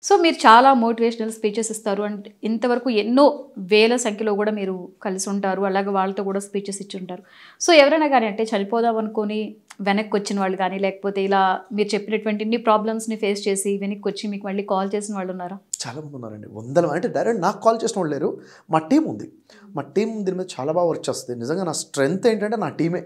so మీరు చాలా motivational speeches ఇస్తారు అండ్ ఇంతవరకు ఎన్నో వేల సంఖ్యలో కూడా మీరు కలిసి ఉంటారు అలాగే వాళ్ళతో కూడా స్పీచెస్ ఇచ్చి ఉంటారు సో ఎవరైనా కానీ అంటే చనిపోదాం అనుకొని వెనక్కి వచ్చిన వాళ్ళు కానీ లేకపోతే ఇలా మీరు చెప్పినటువంటి ఇన్ని ప్రాబ్లమ్స్ని ఫేస్ చేసి వెనక్కి వచ్చి మీకు మళ్ళీ కాల్ చేసిన వాళ్ళు ఉన్నారా చాలా మంది ఉన్నారండి వందల అంటే డైరెక్ట్ నాకు కాల్ చేసిన వాళ్ళు లేరు మా టీం ఉంది మా టీం దీని మీద చాలా బాగా వర్క్ చేస్తుంది నిజంగా నా స్ట్రెంగ్త్ ఏంటంటే నా టీమే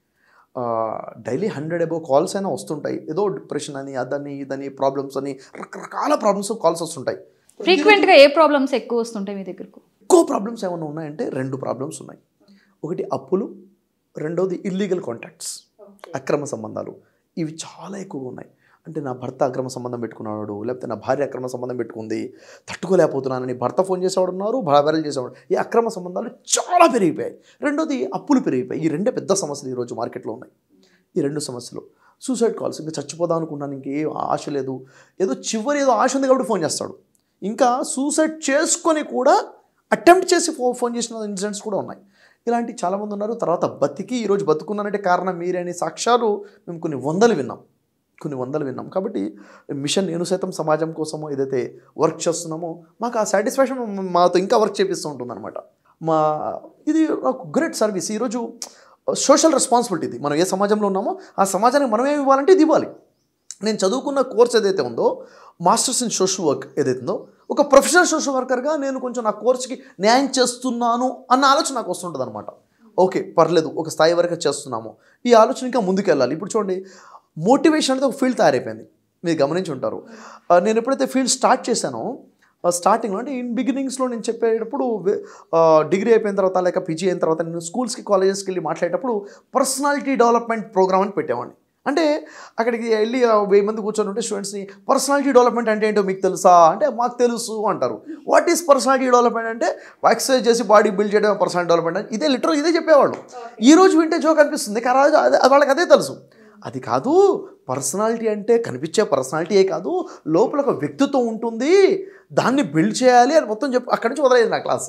డైలీ హండ్రెడ్ అబౌవ్ కాల్స్ అయినా వస్తుంటాయి ఏదో డిప్రెషన్ అని అదని ఇదని ప్రాబ్లమ్స్ అని రకరకాల ప్రాబ్లమ్స్ కాల్స్ వస్తుంటాయి ఫ్రీక్వెంట్గా ఏ ప్రాబ్లమ్స్ ఎక్కువ వస్తుంటాయి మీ దగ్గరకు ఎక్కువ ప్రాబ్లమ్స్ ఏమైనా ఉన్నాయంటే రెండు ప్రాబ్లమ్స్ ఉన్నాయి ఒకటి అప్పులు రెండోది ఇల్లీగల్ కాంటాక్ట్స్ అక్రమ సంబంధాలు ఇవి చాలా ఎక్కువగా ఉన్నాయి అంటే నా భర్త అక్రమ సంబంధం పెట్టుకున్నాడు లేకపోతే నా భార్య అక్రమ సంబంధం పెట్టుకుంది తట్టుకోలేకపోతున్నానని భర్త ఫోన్ చేసేవాడు ఉన్నారు భార్యలు చేసేవాడు ఈ అక్రమ సంబంధాలు చాలా పెరిగిపోయాయి రెండోది అప్పులు పెరిగిపోయాయి ఈ రెండే పెద్ద సమస్యలు ఈరోజు మార్కెట్లో ఉన్నాయి ఈ రెండు సమస్యలు సూసైడ్ కాల్స్ ఇంకా చచ్చిపోదాం అనుకున్నాను ఇంకేం ఆశ లేదు ఏదో చివరి ఏదో ఆశ ఉంది కాబట్టి ఫోన్ చేస్తాడు ఇంకా సూసైడ్ చేసుకొని కూడా అటెంప్ట్ చేసి ఫో ఫోన్ చేసిన ఇన్సిడెంట్స్ కూడా ఉన్నాయి ఇలాంటి చాలామంది ఉన్నారు తర్వాత బతికి ఈరోజు బతుకున్నానంటే కారణం మీరే అనే సాక్ష్యాలు మేము కొన్ని వందలు విన్నాం కొన్ని వందలు విన్నాం కాబట్టి మిషన్ నేను సైతం సమాజం కోసమో ఏదైతే వర్క్ చేస్తున్నామో మాకు ఆ సాటిస్ఫాక్షన్ మాతో ఇంకా వర్క్ చేపిస్తూ ఉంటుందన్నమాట మా ఇది ఒక గ్రేట్ సర్వీస్ ఈరోజు సోషల్ రెస్పాన్సిబిలిటీ ఇది మనం ఏ సమాజంలో ఉన్నామో ఆ సమాజానికి మనం ఏమి ఇవ్వాలంటే ఇది ఇవ్వాలి నేను చదువుకున్న కోర్స్ ఏదైతే ఉందో మాస్టర్స్ ఇన్ సోషల్ వర్క్ ఏదైతే ఉందో ఒక ప్రొఫెషనల్ సోషల్ వర్కర్గా నేను కొంచెం నా కోర్స్కి న్యాయం చేస్తున్నాను అన్న ఆలోచన నాకు వస్తుంటుంది అనమాట ఓకే పర్లేదు ఒక స్థాయి వరకు చేస్తున్నాము ఈ ఆలోచన ఇంకా ముందుకు వెళ్ళాలి ఇప్పుడు చూడండి మోటివేషన్ అనేది ఒక ఫీల్డ్ తయారైపోయింది మీరు గమనించి ఉంటారు ఆ, నేను ఎప్పుడైతే ఫీల్డ్ స్టార్ట్ చేశానో స్టార్టింగ్లో అంటే ఇన్ బిగినింగ్స్లో నేను చెప్పేటప్పుడు డిగ్రీ అయిపోయిన తర్వాత లేక పీజీ అయిన తర్వాత నేను స్కూల్స్కి కాలేజెస్కి వెళ్ళి మాట్లాడేటప్పుడు పర్సనాలిటీ డెవలప్మెంట్ ప్రోగ్రామ్ అని పెట్టేవాడిని అంటే అక్కడికి వెళ్ళి ఆ వెయ్యి మంది కూర్చొని ఉంటే స్టూడెంట్స్ని పర్సనాలిటీ డెవలప్మెంట్ అంటే ఏంటో మీకు తెలుసా అంటే మాకు తెలుసు అంటారు వాట్ ఈస్ పర్సనాలిటీ డెవలప్మెంట్ అంటే ఎక్సర్సైజ్ చేసి బాడీ బిల్డ్ చేయడం పర్సనాలిటీ డెవలప్మెంట్ అంటే ఇదే లిటరల్ ఇదే చెప్పేవాళ్ళు ఈ రోజు వింటే జోక్ అనిపిస్తుంది కానీ ఆ రోజు అదే వాళ్ళకి అదే తెలుసు అది కాదు పర్సనాలిటీ అంటే కనిపించే పర్సనాలిటీయే కాదు లోపల ఒక వ్యక్తిత్వం ఉంటుంది దాన్ని బిల్డ్ చేయాలి అని మొత్తం చెప్పు అక్కడి నుంచి వదిలేదు నా క్లాస్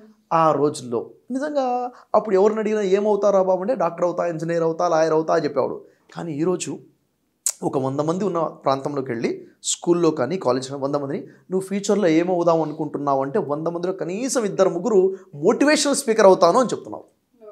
ఆ రోజుల్లో నిజంగా అప్పుడు ఎవరిని అడిగినా ఏమవుతారా బాబు అంటే డాక్టర్ అవుతా ఇంజనీర్ అవుతా లాయర్ అవుతా అని చెప్పేవాడు కానీ ఈరోజు ఒక వంద మంది ఉన్న ప్రాంతంలోకి వెళ్ళి స్కూల్లో కానీ కాలేజ్లో వంద మందిని నువ్వు ఫ్యూచర్లో ఏమవుదాం అనుకుంటున్నావు అంటే వంద మందిలో కనీసం ఇద్దరు ముగ్గురు మోటివేషనల్ స్పీకర్ అవుతాను అని చెప్తున్నావు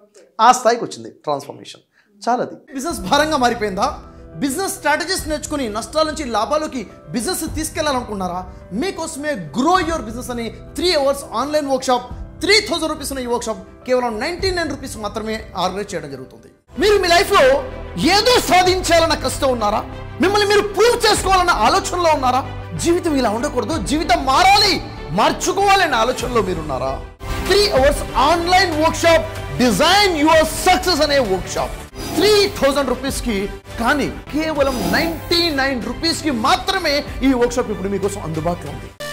ఆ స్థాయికి వచ్చింది ట్రాన్స్ఫర్మేషన్ చాలా అది బిజినెస్ భారంగా మారిపోయిందా బిజినెస్ స్ట్రాటజీస్ నేర్చుకుని నష్టాల నుంచి లాభాలకి బిజినెస్ తీసుకెళ్లాలనుకున్నారా మీకోసమే గ్రో యువర్ బిజినెస్ అని three hours online workshop three thousand rupees ఉన్న ఈ వర్క్షాప్ కేవలం నైన్టీ నైన్ రూపీస్ మాత్రమే ఆర్గనైజ్ చేయడం జరుగుతుంది మీరు మీ లైఫ్లో ఏదో సాధించాలన్న కష్టం ఉన్నారా మిమ్మల్ని మీరు ప్రూవ్ చేసుకోవాలన్న ఆలోచనలో ఉన్నారా జీవితం ఇలా ఉండకూడదు జీవితం మారాలి మార్చుకోవాలన్న ఆలోచనలో మీరున్నారా three hours online workshop design your success అనే వర్క్షాప్ త్రీ థౌజండ్ రూపీస్కి కానీ కేవలం నైన్టీ నైన్ రూపీస్కి మాత్రమే ఈ వర్క్షాప్ ఇప్పుడు మీకోసం అందుబాటులో ఉంది